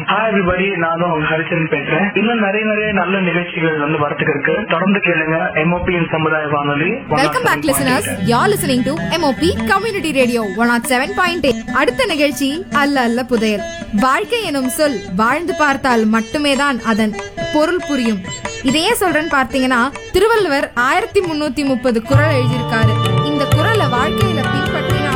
hi everybody நானும் உங்க ஹரிச்சரன் பேசுறேன் இன்னும் நிறைய நிறைய நல்ல நிகழ்ச்சிகள் வந்து வரத்துக்கு இருக்கு தொடர்ந்து கேளுங்க எம்ஓபியின் சமுதாய வானொலி welcome back listeners you're listening to MOP community radio one oh seven point அடுத்த நிகழ்ச்சி அல்ல அல்ல புதையல் வாழ்க்கை எனும் சொல் வாழ்ந்து பார்த்தால் மட்டுமே தான் அதன் பொருள் புரியும் இதையே சொல்றேன்னு பார்த்தீங்கன்னா திருவள்ளுவர் ஆயிரத்தி முன்னூத்தி முப்பது குறள் எழுதியிருக்காரு இந்த குறளை வாழ்க்கையில பின்பற்றினா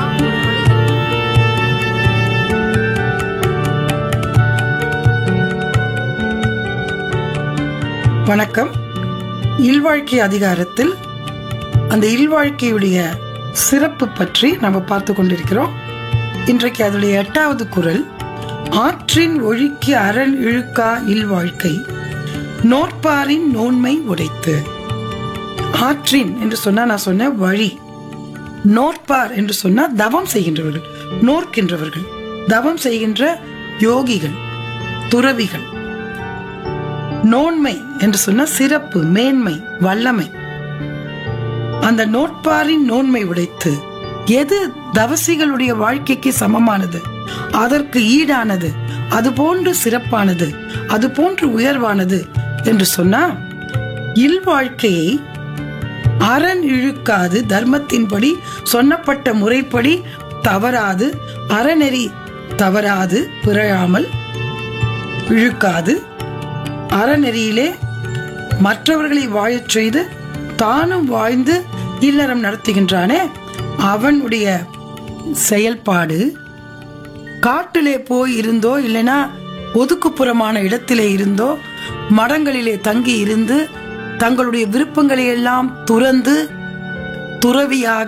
வணக்கம் இல்வாழ்க்கை அதிகாரத்தில் அந்த இல்வாழ்க்கையுடைய சிறப்பு பற்றி நம்ம பார்த்து கொண்டிருக்கிறோம் இன்றைக்கு அதனுடைய எட்டாவது குரல் ஆற்றின் ஒழுக்கி அரண் இழுக்கா இல்வாழ்க்கை நோற்பாரின் நோன்மை உடைத்து ஆற்றின் என்று சொன்னா நான் சொன்ன வழி நோற்பார் என்று சொன்னா தவம் செய்கின்றவர்கள் நோர்க்கின்றவர்கள் தவம் செய்கின்ற யோகிகள் துறவிகள் நோன்மை என்று சொன்ன சிறப்பு மேன்மை வல்லமை அந்த நோட்பாரின் நோன்மை உடைத்து எது தவசிகளுடைய வாழ்க்கைக்கு சமமானது அதற்கு ஈடானது அது போன்று சிறப்பானது அது போன்று உயர்வானது என்று சொன்னா இல்வாழ்க்கையை அரண் இழுக்காது தர்மத்தின்படி சொன்னப்பட்ட முறைப்படி தவறாது அறநெறி தவறாது பிறழாமல் இழுக்காது அறநெறியிலே மற்றவர்களை வாழச் செய்து தானும் வாழ்ந்து இல்லறம் நடத்துகின்றானே அவனுடைய செயல்பாடு காட்டிலே போய் இருந்தோ இல்லைனா ஒதுக்குப்புறமான இடத்திலே இருந்தோ மடங்களிலே தங்கி இருந்து தங்களுடைய விருப்பங்களை எல்லாம் துறந்து துறவியாக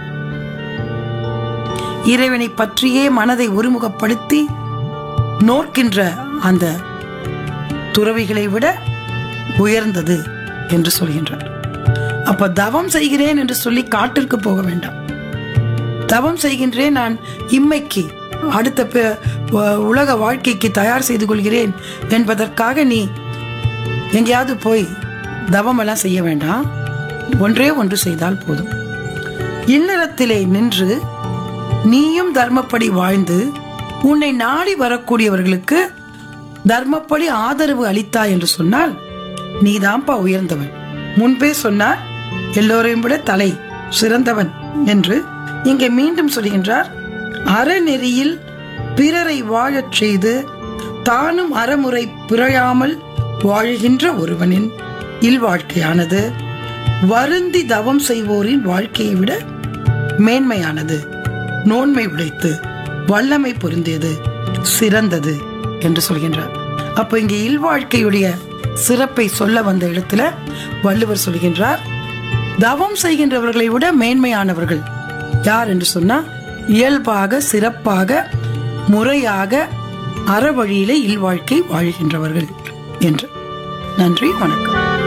இறைவனை பற்றியே மனதை ஒருமுகப்படுத்தி நோக்கின்ற அந்த துறவிகளை விட உயர்ந்தது என்று சொல்கின்றார் அப்ப தவம் செய்கிறேன் என்று சொல்லி காட்டிற்கு போக வேண்டாம் தவம் செய்கின்றேன் நான் இம்மைக்கு அடுத்த ப- உ- உலக வாழ்க்கைக்கு தயார் செய்து கொள்கிறேன் என்பதற்காக நீ எங்கேயாவது போய் தவம் எல்லாம் செய்ய வேண்டாம் ஒன்றே ஒன்று செய்தால் போதும் இல்லறத்திலே நின்று நீயும் தர்மப்படி வாழ்ந்து உன்னை நாடி வரக்கூடியவர்களுக்கு தர்மப்படி ஆதரவு அளித்தாய் என்று சொன்னால் நீதான்ப்பா உயர்ந்தவன் முன்பே சொன்னார் எல்லோரையும் விட தலை சிறந்தவன் என்று இங்கே மீண்டும் சொல்கின்றார் அறநெறியில் பிறரை வாழச் செய்து தானும் அறமுறை பிறழாமல் வாழ்கின்ற ஒருவனின் இல்வாழ்க்கையானது வருந்தி தவம் செய்வோரின் வாழ்க்கையை விட மேன்மையானது நோன்மை உடைத்து வல்லமை பொருந்தியது சிறந்தது என்று சொல்கின்றார் அப்போ இங்கே இல்வாழ்க்கையுடைய சிறப்பை சொல்ல வந்த இடத்துல வள்ளுவர் சொல்கின்றார் தவம் செய்கின்றவர்களை விட மேன்மையானவர்கள் யார் என்று சொன்னா இயல்பாக சிறப்பாக முறையாக அறவழியிலே இல்வாழ்க்கை வாழ்கின்றவர்கள் என்று நன்றி வணக்கம்